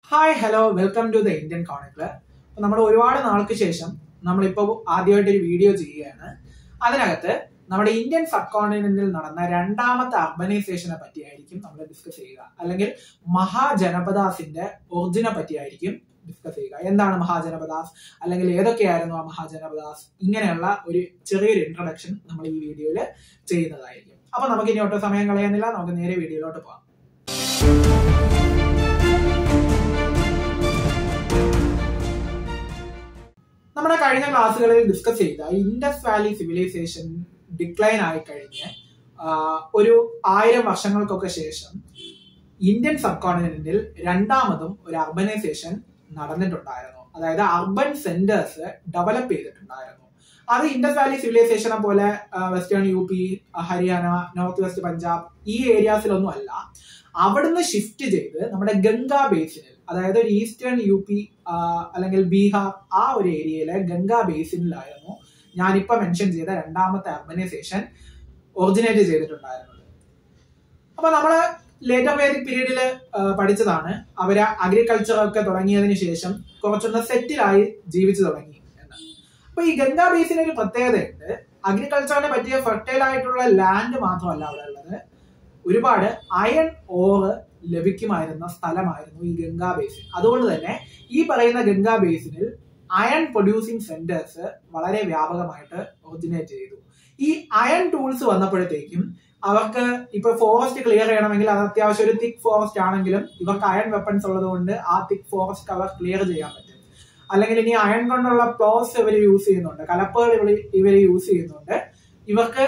hi hello welcome to the Indian chronicler നമ്മൾ ഒരുപാട് നാൾക്ക് ശേഷം നമ്മളിപ്പോൾ ആദ്യമായിട്ട് ഒരു വീഡിയോ ചെയ്യുകയാണ് അതിനകത്ത് നമ്മുടെ ഇന്ത്യൻ സബ് കോണ്ടിനെന്റിൽ നടന്ന രണ്ടാമത്തെ അർബനൈസേഷനെ പറ്റിയായിരിക്കും നമ്മൾ ഡിസ്കസ് ചെയ്യുക അല്ലെങ്കിൽ മഹാജനപദാസിന്റെ ഒറിജിനെ പറ്റിയായിരിക്കും ഡിസ്കസ് ചെയ്യുക എന്താണ് മഹാജനപദാസ് അല്ലെങ്കിൽ ഏതൊക്കെയായിരുന്നു ആ മഹാജനപദാസ് ഇങ്ങനെയുള്ള ഒരു ചെറിയൊരു ഇൻട്രൊഡക്ഷൻ നമ്മൾ ഈ വീഡിയോയിൽ ചെയ്യുന്നതായിരിക്കും അപ്പൊ നമുക്ക് ഇനി ഒട്ടും സമയം കളയുന്നില്ല നമുക്ക് നേരെ വീഡിയോയിലോട്ട് പോകാം നമ്മുടെ കഴിഞ്ഞ ക്ലാസ്സുകളിൽ ഡിസ്കസ് ചെയ്ത ഇൻഡസ് വാലി സിവിലൈസേഷൻ ഡിക്ലൈൻ ആയി കഴിഞ്ഞ് ഒരു ആയിരം വർഷങ്ങൾക്കൊക്കെ ശേഷം ഇന്ത്യൻ സബ് കോണ്ടിനെന്റിൽ രണ്ടാമതും ഒരു അർബനൈസേഷൻ നടന്നിട്ടുണ്ടായിരുന്നു അതായത് അർബൻ സെന്റേഴ്സ് ഡെവലപ്പ് ചെയ്തിട്ടുണ്ടായിരുന്നു അത് ഇൻഡസ് വാലി സിവിലൈസേഷനെ പോലെ western U P Haryana north west Punjab ഈ ഏരിയാസിലൊന്നും അല്ല അവിടുന്ന് ഷിഫ്റ്റ് ചെയ്ത് നമ്മുടെ ഗംഗാ ബേസിനിൽ അതായത് ഒരു ഈസ്റ്റേൺ യു പി അല്ലെങ്കിൽ ബീഹാർ ആ ഒരു ഏരിയയിലെ ഗംഗാ ബേസിനിലായിരുന്നു ഞാനിപ്പോ മെൻഷൻ ചെയ്ത രണ്ടാമത്തെ അർബനൈസേഷൻ ഒറിജിനേറ്റ് ചെയ്തിട്ടുണ്ടായിരുന്നത് അപ്പൊ നമ്മള് ലേറ്റർ വേദിക് പീരീഡിൽ പഠിച്ചതാണ് അവര് അഗ്രികൾച്ചർ ഒക്കെ തുടങ്ങിയതിനു ശേഷം കുറച്ചൊന്ന് സെറ്റിലായി ജീവിച്ചു തുടങ്ങി എന്ന് അപ്പൊ ഈ ഗംഗാ ബേസിന് ഒരു പ്രത്യേകതയുണ്ട് അഗ്രികൾച്ചറിനെ പറ്റിയ ഫെർട്ടൈൽ ആയിട്ടുള്ള ലാൻഡ് മാത്രമല്ല അവിടെ ഉള്ളത് ഒരുപാട് അയൺ ഓറ് ലഭിക്കുമായിരുന്ന സ്ഥലമായിരുന്നു ഈ ഗംഗാ ബേസിൻ അതുകൊണ്ട് തന്നെ ഈ പറയുന്ന ഗംഗാ ബേസിനിൽ അയൺ പ്രൊഡ്യൂസിങ് സെന്റേഴ്സ് വളരെ വ്യാപകമായിട്ട് ഒറിജിനേറ്റ് ചെയ്തു ഈ അയൺ ടൂൾസ് വന്നപ്പോഴത്തേക്കും അവർക്ക് ഇപ്പൊ ഫോറസ്റ്റ് ക്ലിയർ ചെയ്യണമെങ്കിൽ അത് അത്യാവശ്യം ഒരു തിക് ഫോറസ്റ്റ് ആണെങ്കിലും ഇവർക്ക് അയൺ വെപ്പൺസ് ഉള്ളത് കൊണ്ട് ആ തിക് ഫോറസ്റ്റ് അവർ ക്ലിയർ ചെയ്യാൻ പറ്റും അല്ലെങ്കിൽ ഇനി അയൺ കൊണ്ടുള്ള പ്ലോസ് ഇവർ യൂസ് ചെയ്യുന്നുണ്ട് കലപ്പുകൾ ഇവർ ഇവർ യൂസ് ചെയ്യുന്നുണ്ട് ഇവർക്ക്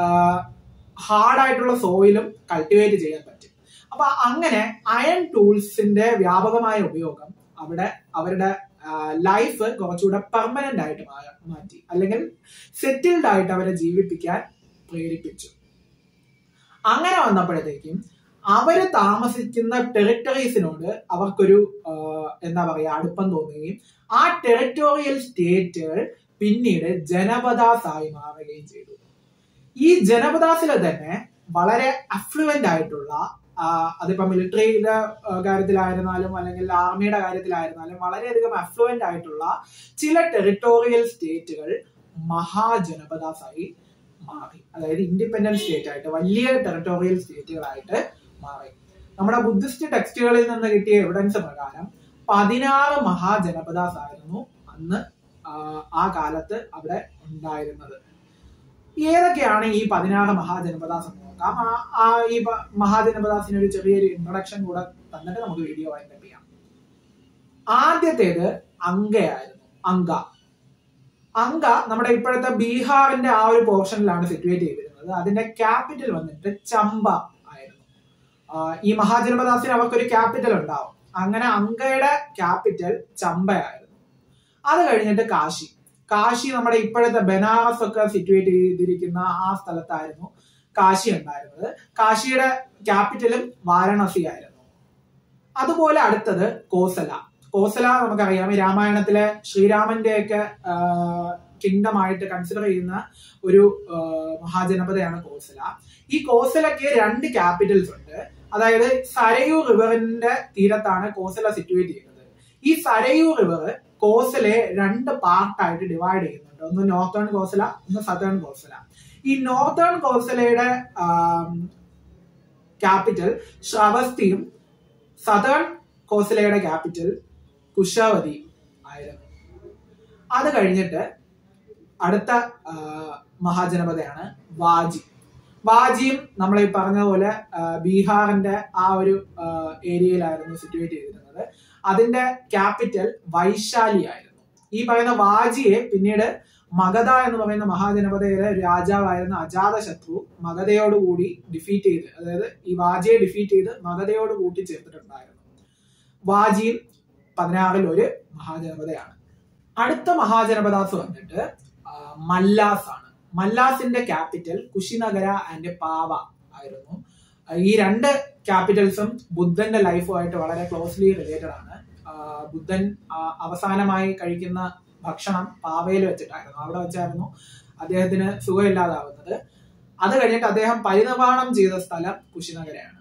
ഹാർഡ് ആയിട്ടുള്ള സോയിലും കൾട്ടിവേറ്റ് ചെയ്യാൻ പറ്റും അപ്പൊ അങ്ങനെ അയൺ ടൂൾസിന്റെ വ്യാപകമായ ഉപയോഗം അവിടെ അവരുടെ ലൈഫ് കുറച്ചുകൂടെ പെർമനന്റ് ആയിട്ട് മാറ്റി അല്ലെങ്കിൽ സെറ്റിൽഡ് ആയിട്ട് അവരെ ജീവിപ്പിക്കാൻ പ്രേരിപ്പിച്ചു അങ്ങനെ വന്നപ്പോഴത്തേക്കും അവര് താമസിക്കുന്ന ടെറിട്ടറീസിനോട് അവർക്കൊരു എന്താ പറയാ അടുപ്പം തോന്നുകയും ആ ടെറിറ്റോറിയൽ സ്റ്റേറ്റുകൾ പിന്നീട് ജനപദാസായി മാറുകയും ചെയ്തു ഈ ജനപദാസിൽ തന്നെ വളരെ അഫ്ലുവന്റ് ആയിട്ടുള്ള അതിപ്പോ മിലിറ്ററിയുടെ കാര്യത്തിലായിരുന്നാലും അല്ലെങ്കിൽ ആർമിയുടെ കാര്യത്തിലായിരുന്നാലും വളരെയധികം അഫ്ലുവന്റ് ആയിട്ടുള്ള ചില ടെറിട്ടോറിയൽ സ്റ്റേറ്റുകൾ മഹാജനപദാസായി മാറി അതായത് ഇൻഡിപെൻഡന്റ് സ്റ്റേറ്റ് ആയിട്ട് വലിയ ടെറിട്ടോറിയൽ സ്റ്റേറ്റുകളായിട്ട് മാറി നമ്മുടെ ബുദ്ധിസ്റ്റ് ടെക്സ്റ്റുകളിൽ നിന്ന് കിട്ടിയ എവിഡൻസ് പ്രകാരം പതിനാറ് മഹാജനപദാസ് ആയിരുന്നു അന്ന് ആ കാലത്ത് അവിടെ ഉണ്ടായിരുന്നത് ഏതൊക്കെയാണ് ഈ പതിനാറ് മഹാജനപദാസ് എന്ന് നോക്കാം ആ ഈ മഹാജനപദാസിന് ഒരു ചെറിയൊരു ഇൻട്രൊഡക്ഷൻ കൂടെ തന്നിട്ട് നമുക്ക് വീഡിയോ വൈൻഡപ്പ് ചെയ്യാം ആദ്യത്തേത് അങ്കയായിരുന്നു അങ്ക അങ്ക നമ്മുടെ ഇപ്പോഴത്തെ ബീഹാറിന്റെ ആ ഒരു പോർഷനിലാണ് സിറ്റുവേറ്റ് ചെയ്തിരുന്നത് അതിന്റെ ക്യാപിറ്റൽ വന്നിട്ട് ചമ്പ ആയിരുന്നു ഈ മഹാജനപദാസിന് അവർക്കൊരു ക്യാപിറ്റൽ ഉണ്ടാവും അങ്ങനെ അങ്കയുടെ ക്യാപിറ്റൽ ചമ്പയായിരുന്നു അത് കഴിഞ്ഞിട്ട് കാശി കാശി നമ്മുടെ ഇപ്പോഴത്തെ ബനാറസ് ഒക്കെ സിറ്റുവേറ്റ് ചെയ്തിരിക്കുന്ന ആ സ്ഥലത്തായിരുന്നു കാശി ഉണ്ടായിരുന്നത് കാശിയുടെ ക്യാപിറ്റലും വാരണസി ആയിരുന്നു അതുപോലെ അടുത്തത് കോസല കോസല നമുക്കറിയാം രാമായണത്തിലെ ശ്രീരാമന്റെ ഒക്കെ കിങ്ഡം ആയിട്ട് കൺസിഡർ ചെയ്യുന്ന ഒരു മഹാജനപദയാണ് കോസല ഈ കോസലയ്ക്ക് രണ്ട് ക്യാപിറ്റൽസ് ഉണ്ട് അതായത് സരയൂ റിവറിന്റെ തീരത്താണ് കോസല സിറ്റുവേറ്റ് ചെയ്യുന്നത് ഈ സരയൂ റിവർ കോസലെ രണ്ട് പാർട്ടായിട്ട് ഡിവൈഡ് ചെയ്യുന്നുണ്ട് ഒന്ന് നോർത്തേൺ കോസല ഒന്ന് സതേൺ കോസല ഈ നോർത്തേൺ കോസലയുടെ ക്യാപിറ്റൽ ശ്രവസ്തിയും സതേൺ കോസലയുടെ ക്യാപിറ്റൽ കുശാവതി ആയിരുന്നു അത് കഴിഞ്ഞിട്ട് അടുത്ത മഹാജനപദയാണ് വാജി വാജിയും നമ്മൾ ഈ പറഞ്ഞതുപോലെ ബീഹാറിന്റെ ആ ഒരു ഏരിയയിലായിരുന്നു സിറ്റുവേറ്റ് ചെയ്തിരുന്നത് അതിന്റെ ക്യാപിറ്റൽ വൈശാലി ആയിരുന്നു ഈ പറയുന്ന വാജിയെ പിന്നീട് മഗധ എന്ന് പറയുന്ന മഹാജനപദയിലെ രാജാവായിരുന്ന അജാതശത്രു മഗധയോടുകൂടി ഡിഫീറ്റ് ചെയ്ത് അതായത് ഈ വാജിയെ ഡിഫീറ്റ് ചെയ്ത് മഗധയോട് കൂട്ടി ചേർത്തിട്ടുണ്ടായിരുന്നു വാജിയും പതിനാറിൽ ഒരു മഹാജനപദയാണ് അടുത്ത മഹാജനപദാസ് വന്നിട്ട് മല്ലാസ് ആണ് മല്ലാസിന്റെ ക്യാപിറ്റൽ കുശിനഗര ആൻഡ് പാവ ആയിരുന്നു ഈ രണ്ട് ക്യാപിറ്റൽസും ബുദ്ധന്റെ ലൈഫുമായിട്ട് വളരെ ക്ലോസ്ലി റിലേറ്റഡ് ആണ് ബുദ്ധൻ അവസാനമായി കഴിക്കുന്ന ഭക്ഷണം പാവയിൽ വെച്ചിട്ടായിരുന്നു അവിടെ വെച്ചായിരുന്നു അദ്ദേഹത്തിന് സുഖമില്ലാതാവുന്നത് അത് കഴിഞ്ഞിട്ട് അദ്ദേഹം പരിനിർവാണം ചെയ്ത സ്ഥലം കുശിനഗരയാണ്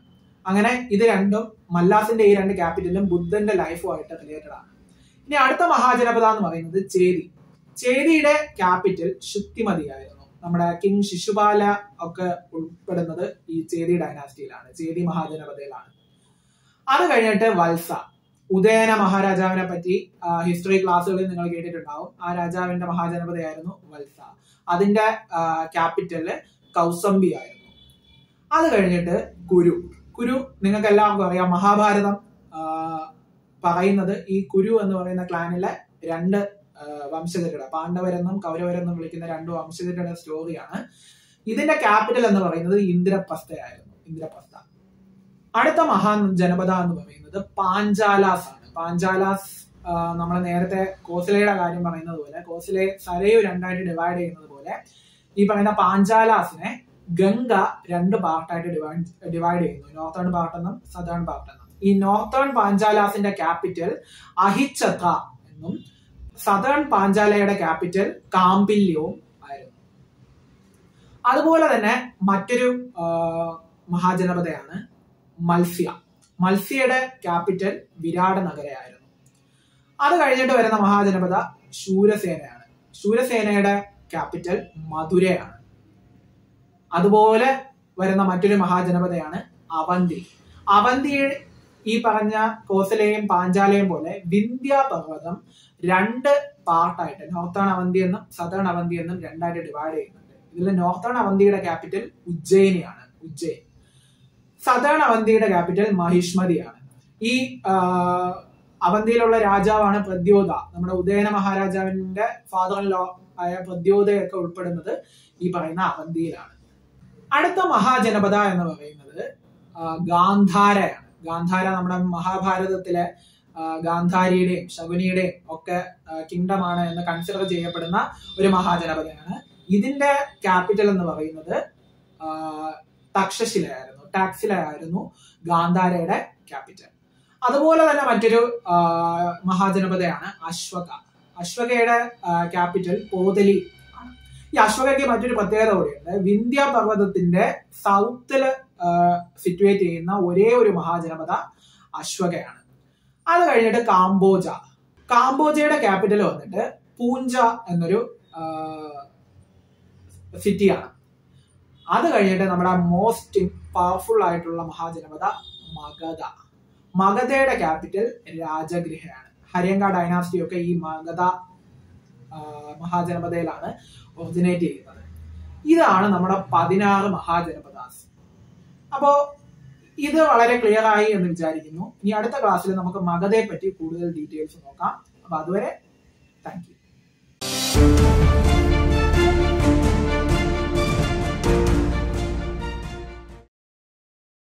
അങ്ങനെ ഇത് രണ്ടും മല്ലാസിന്റെ ഈ രണ്ട് ക്യാപിറ്റലും ബുദ്ധന്റെ ലൈഫുമായിട്ട് റിലേറ്റഡ് ആണ് ഇനി അടുത്ത മഹാജനപദ എന്ന് പറയുന്നത് ചേരി ചേരിയുടെ ക്യാപിറ്റൽ ശുദ്ധിമതിയായിരുന്നു നമ്മുടെ കിങ് ശിശുപാല ഒക്കെ ഉൾപ്പെടുന്നത് ഈ ചേരി ഡൈനാസ്റ്റിയിലാണ് ചേരി മഹാജനപദയിലാണ് അത് കഴിഞ്ഞിട്ട് വത്സ ഉദയന മഹാരാജാവിനെ പറ്റി ഹിസ്റ്ററി ക്ലാസ്സുകളിൽ നിങ്ങൾ കേട്ടിട്ടുണ്ടാവും ആ രാജാവിന്റെ മഹാജനപദയായിരുന്നു വത്സ അതിന്റെ ക്യാപിറ്റല് കൗസംബി ആയിരുന്നു അത് കഴിഞ്ഞിട്ട് കുരു കുരു നിങ്ങൾക്ക് എല്ലാവർക്കും അറിയാം മഹാഭാരതം ആ, പറയുന്നത് ഈ കുരു എന്ന് പറയുന്ന ക്ലാനിലെ രണ്ട് ആ, വംശജരുടെ പാണ്ഡവരെന്നും കൗരവരെന്നും വിളിക്കുന്ന രണ്ട് വംശജരുടെ സ്റ്റോറിയാണ് ഇതിന്റെ ക്യാപിറ്റൽ എന്ന് പറയുന്നത് ഇന്ദ്രപ്രസ്ഥയായിരുന്നു ഇന്ദ്രപ്രസ്ഥ അടുത്ത മഹാൻ ജനപദ എന്ന് പറയുന്നത് പാഞ്ചാലാസ് ആണ് പാഞ്ചാലാസ് നമ്മൾ നേരത്തെ കോസലയുടെ കാര്യം പറയുന്നത് പോലെ കോസലെ സരയു രണ്ടായിട്ട് ഡിവൈഡ് ചെയ്യുന്നത് പോലെ ഈ പറയുന്ന പാഞ്ചാലാസിനെ ഗംഗ രണ്ട് പാർട്ടായിട്ട് ഡിവൈഡ് ഡിവൈഡ് ചെയ്യുന്നു നോർത്തേൺ പാർട്ട് എന്നും സദേൺ പാർട്ട് എന്നും ഈ നോർത്തേൺ പാഞ്ചാലാസിന്റെ ക്യാപിറ്റൽ അഹിച്ചത്ര എന്നും സദേൺ പാഞ്ചാലയുടെ ക്യാപിറ്റൽ കാമ്പില്യവും ആയിരുന്നു അതുപോലെ തന്നെ മറ്റൊരു ആ, മഹാജനപദയാണ് മത്സ്യ മത്സ്യയുടെ ക്യാപിറ്റൽ വിരാട് നഗരയായിരുന്നു അത് കഴിഞ്ഞിട്ട് വരുന്ന മഹാജനപദ ശൂരസേനയാണ് ശൂരസേനയുടെ ക്യാപിറ്റൽ മധുരയാണ് അതുപോലെ വരുന്ന മറ്റൊരു മഹാജനപദയാണ് അവന്തി അവന്തി ഈ പറഞ്ഞ കോസലയും പാഞ്ചാലയും പോലെ വിന്ധ്യ പർവ്വതം രണ്ട് പാർട്ടായിട്ട് നോർത്തേൺ അവന്തി എന്നും സദേൺ അവന്തി എന്നും രണ്ടായിട്ട് ഡിവൈഡ് ചെയ്യുന്നുണ്ട് ഇതിൽ നോർത്തേൺ അവന്തിയുടെ ക്യാപിറ്റൽ ഉജ്ജയിനിയാണ് ഉജ്ജയിൻ സദേൺ അവന്തിയുടെ ക്യാപിറ്റൽ മഹിഷ്മതിയാണ് ഈ ആ, അവന്തിയിലുള്ള രാജാവാണ് പ്രദ്യോത നമ്മുടെ ഉദയന മഹാരാജാവിന്റെ ഫാദർ ഇൻ ലോ ആയ പ്രദ്യോതയൊക്കെ ഉൾപ്പെടുന്നത് ഈ പറയുന്ന അവന്തിയിലാണ് അടുത്ത മഹാജനപദ എന്ന് പറയുന്നത് ആ, ഗാന്ധാരയാണ് ഗാന്ധാര നമ്മുടെ മഹാഭാരതത്തിലെ ആ, ഗാന്ധാരിയുടെയും ശകുനിയുടെയും ഒക്കെ കിങ്ഡം ആണ് എന്ന് കൺസിഡർ ചെയ്യപ്പെടുന്ന ഒരു മഹാജനപദയാണ് ഇതിന്റെ ക്യാപിറ്റൽ എന്ന് പറയുന്നത് ആ, തക്ഷശിലയായിരുന്നു ടാക്സിലായിരുന്നു ഗാന്ധാരയുടെ ക്യാപിറ്റൽ അതുപോലെ തന്നെ മറ്റൊരു ആ, മഹാജനപദയാണ് അശ്വക അശ്വകയുടെ ക്യാപിറ്റൽ പോതലി ആണ് ഈ അശ്വകയ്ക്ക് മറ്റൊരു പ്രത്യേകത കൂടിയുണ്ട് വിന്ധ്യ പർവ്വതത്തിന്റെ സൗത്തില് സിറ്റുവേറ്റ് ചെയ്യുന്ന ഒരേ ഒരു മഹാജനപദ അശ്വകയാണ് അത് കഴിഞ്ഞിട്ട് കാംബോജ കാംബോജയുടെ ക്യാപിറ്റൽ വന്നിട്ട് പൂഞ്ച എന്നൊരു സിറ്റിയാണ് അത് കഴിഞ്ഞിട്ട് നമ്മുടെ മോസ്റ്റ് പവർഫുൾ ആയിട്ടുള്ള മഹാജനപദ മഗധ മഗധയുടെ ക്യാപിറ്റൽ രാജഗൃഹയാണ് ഹരിയങ്ക ഡൈനാസ്റ്റി ഒക്കെ ഈ മഗധ ആ, മഹാജനപദയിലാണ് ഒറിജിനേറ്റ് ചെയ്യുന്നത് ഇതാണ് നമ്മുടെ പതിനാറ് മഹാജനപദാസ് അപ്പോ ഇത് വളരെ ക്ലിയർ ആയി എന്ന് വിചാരിക്കുന്നു ഇനി അടുത്ത ക്ലാസ്സിൽ നമുക്ക് മഗധയെ പറ്റി കൂടുതൽ ഡീറ്റെയിൽസ് നോക്കാം അപ്പൊ അതുവരെ താങ്ക് യു